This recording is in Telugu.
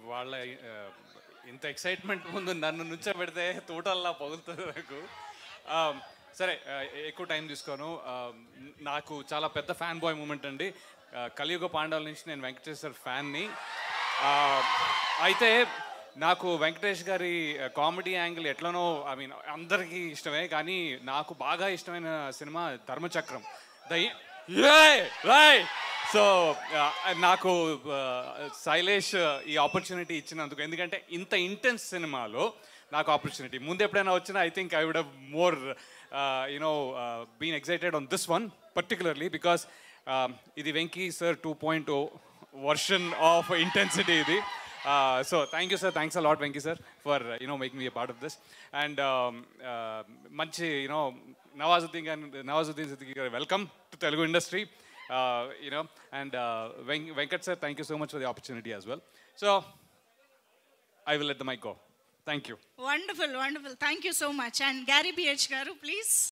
వాళ్ళ ఆ, ఇంత ఎక్సైట్మెంట్ ముందు నన్ను నుంచోబెడితే తోటల్లా పగులుతుంది నాకు ఆ, సరే ఆ, ఎక్కువ టైం తీసుకోను ఆ, నాకు చాలా పెద్ద ఫ్యాన్ బాయ్ మూమెంట్ అండి ఆ, కలియుగ పాండవుల నుంచి నేను వెంకటేశ్వర ఫ్యాన్ని ఆ, అయితే నాకు వెంకటేష్ గారి కామెడీ యాంగిల్ ఎట్లనో ఐ మీన్ అందరికీ ఇష్టమే కానీ నాకు బాగా ఇష్టమైన సినిమా ధర్మచక్రం దై రాయ్ సో నాకు ఆ, శైలేష్ ఈ ఆపర్చునిటీ ఇచ్చినందుకు ఎందుకంటే ఇంత ఇంటెన్స్ సినిమాలో నాకు ఆపర్చునిటీ ముందు ఎప్పుడైనా వచ్చినా I think I would more you know been excited on this one particularly because ఇది Venky sir two point version of intensity ఇది so thank you sir thanks a lot Venky sir for you know making me part of this and మంచి యునో నవాజుద్దీన్ గారి నవాజుద్దీన్ సిద్దికి గారు welcome to Telugu industry you know and Venkat sir thank you so much for the opportunity as well so I will let the mic go thank you wonderful wonderful thank you so much and Garry BH గారు ప్లీజ్